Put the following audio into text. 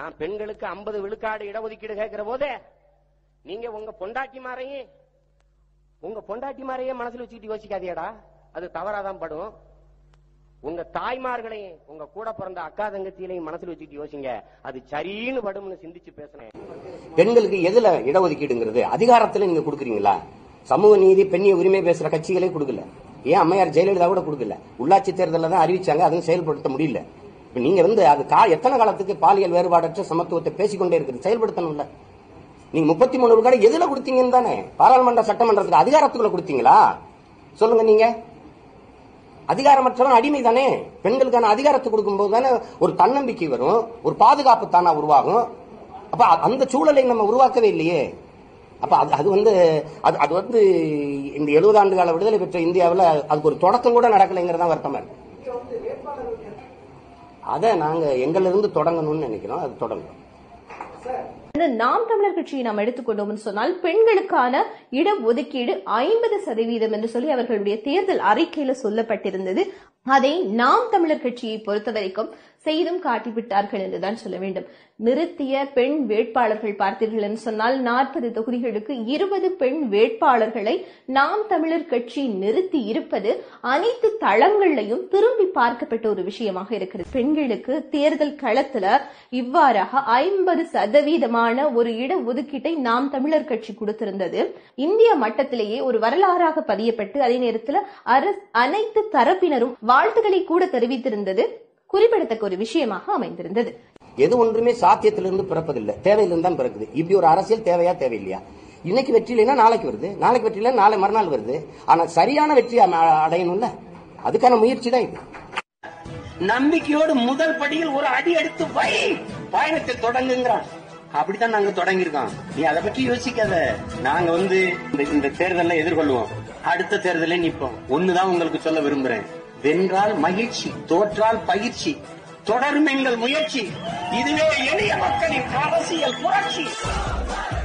நான் பெண்களுக்கு ஐம்பது விழுக்காடு இடஒதுக்கீடு கேட்கிற போதே நீங்க உங்க பொண்டாட்டிமாரையும் உங்க பொண்டாட்டிமாரையே மனசுல வச்சுக்கிட்டு யோசிக்காதியடா அது தவறாதான் படும் உங்க தாய்மார்களையும் உங்க கூட பிறந்த அக்கா தங்கச்சியிலையும் மனசுல வச்சுக்கிட்டு யோசிங்க அது சரின்னு படும்னு சிந்திச்சு பேசுனேன் பெண்களுக்கு எதுல இடஒதுக்கீடுங்கிறது அதிகாரத்துல நீங்க கொடுக்குறீங்களா சமூக நீதி பெண்ணிய உரிமை பேசுற கட்சிகளே கொடுக்கல ஏன் அம்மையார் ஜெயலலிதா கூட கொடுக்கல உள்ளாட்சி தேர்தலில் தான் அறிவிச்சாங்க அதுவும் செயல்படுத்த முடியல இப்ப நீங்க வந்து அது கா எத்தனை காலத்துக்கு பாலியல் வேறுபாடற்ற சமத்துவத்தை பேசிக்கொண்டே இருக்குது செயல்படுத்தணும்ல நீங்க முப்பத்தி மூணு விழுக்காடு எதுல கொடுத்தீங்கன்னு தானே பாராளுமன்ற சட்டமன்றத்துக்கு அதிகாரத்துக்குள்ள கொடுத்தீங்களா சொல்லுங்க நீங்க அதிகாரமற்றவன் அடிமை தானே பெண்களுக்கான அதிகாரத்தை கொடுக்கும்போது தானே ஒரு தன்னம்பிக்கை வரும் ஒரு பாதுகாப்பு தானா உருவாகும் அப்ப அ- அந்த சூழலை நம்ம உருவாக்கவே இல்லையே அப்ப அது அது வந்து அது அது வந்து இந்த எழுபது ஆண்டு கால விடுதலை பெற்ற இந்தியாவில் அதுக்கு ஒரு தொடக்கம் கூட நடக்கலைங்கிறதா வருத்தமா இருக்கு அதை நாங்க எங்கள்ல இருந்து தொடங்கணும்னு நினைக்கிறோம் அது தொடங்கும் நாம் தமிழர் கட்சியை நாம் எடுத்துக்கொண்டோம் சொன்னால் பெண்களுக்கான இட ஒதுக்கீடு ஐம்பது சதவீதம் என்று சொல்லி அவர்களுடைய தேர்தல் அறிக்கையில சொல்லப்பட்டிருந்தது அதை நாம் தமிழர் கட்சியை பொறுத்தவரைக்கும் செய்தும் காட்டிவிட்டார்கள் என்றுதான் சொல்ல வேண்டும் நிறுத்திய பெண் வேட்பாளர்கள் பார்த்தீர்கள் என்று சொன்னால் நாற்பது தொகுதிகளுக்கு இருபது பெண் வேட்பாளர்களை நாம் தமிழர் கட்சி நிறுத்தி இருப்பது அனைத்து தளங்களையும் திரும்பி பார்க்கப்பட்ட ஒரு விஷயமாக இருக்கிறது பெண்களுக்கு தேர்தல் களத்துல இவ்வாறாக ஐம்பது சதவீதமான ஒரு இட ஒதுக்கீட்டை நாம் தமிழர் கட்சி கொடுத்திருந்தது இந்திய மட்டத்திலேயே ஒரு வரலாறாக பதியப்பட்டு அதே நேரத்தில் அரசு அனைத்து தரப்பினரும் வாழ்த்துக்களை கூட தெரிவித்திருந்தது குறிப்பிடத்தக்க ஒரு விஷயமாக அமைந்திருந்தது எது ஒன்றுமே சாத்தியத்திலிருந்து பிறப்பதில்லை தேவையிலிருந்து தான் பிறக்குது இப்படி ஒரு அரசியல் தேவையா தேவையில்லையா இன்னைக்கு வெற்றி இல்லைன்னா நாளைக்கு வருது நாளைக்கு வெற்றி இல்லைன்னா நாளை மறுநாள் வருது ஆனா சரியான வெற்றி அம- அடையணும்ல அதுக்கான முயற்சி தான் இது நம்பிக்கையோடு முதல் படியில் ஒரு அடி எடுத்து வை பயணத்தை தொடங்குங்கிறான் அப்படித்தான் நாங்க தொடங்கியிருக்கோம் நீ அதை பற்றி யோசிக்காத நாங்க வந்து இந்த- இந்த தேர்தலை எதிர்கொள்வோம் அடுத்த தேர்தலே நிப்போம் ஒண்ணுதான் உங்களுக்கு சொல்ல விரும்புறேன் வென்றால் மகிழ்ச்சி தோற்றால் பயிற்சி தொடரும் எங்கள் முயற்சி இதுவே எளிய மக்களின் அரசியல் புரட்சி